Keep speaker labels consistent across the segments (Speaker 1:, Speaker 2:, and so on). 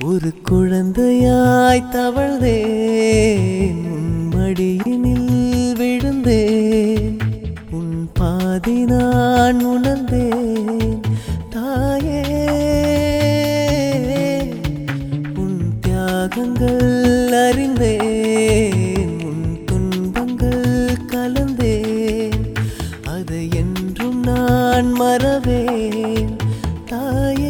Speaker 1: ஒரு குழந்தையாய் தவழ்ந்தேன் உன் மடியினில் விழுந்தேன் உன் பாதி நான் உணர்ந்தேன் தாயே உன் தியாகங்கள் அறிந்தேன் உன் துன்பங்கள் கலந்தேன் அதை என்றும் நான் மறவேன் தாயே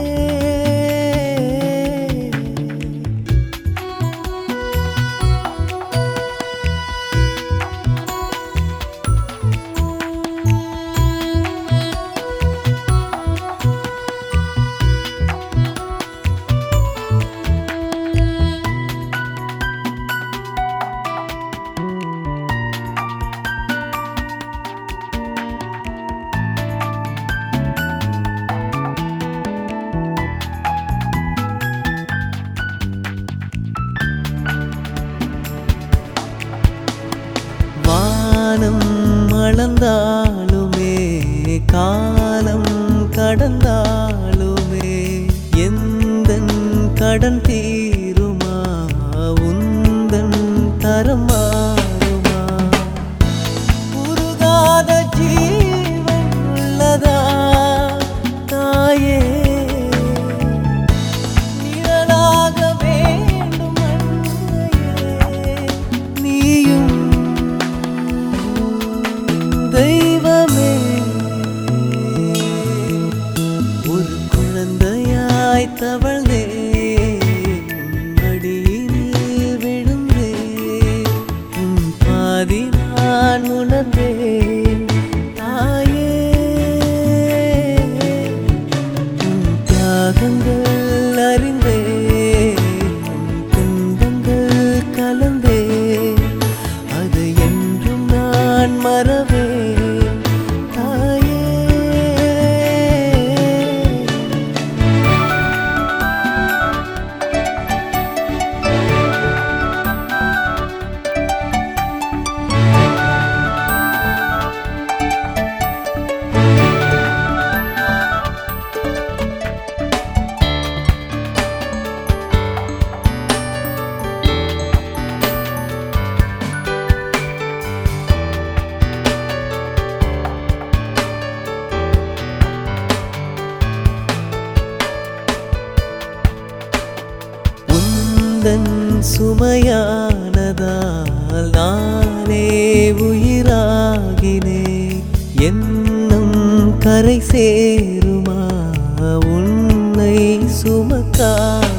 Speaker 1: வானம் அளந்தாலுமே காலம் கடந்தாலுமே எந்தன் கடன் தீருமா உந்தன் தரம் மாறுமா உருகாத ஜீவன் உள்ளதா தாயே நிழலாக வேண்டும் அன்னையே நீயும் தெய்வமே ஒரு குழந்தையாய் தவழ்ந்தே மடியினில் விழுந்தே உன் பாதி நான் உணர்ந்தேன் தாயே உன் தியாகங்கள் அறிந்தேன் உன் துன்பங்கள் கலந்தேன் அது என்றும் நான் மறவேன் தாயே உந்தன் சுமையானதால் நானே உயிராகினே என்னும் கரை சேருமா உன்னை சுமக்காமலே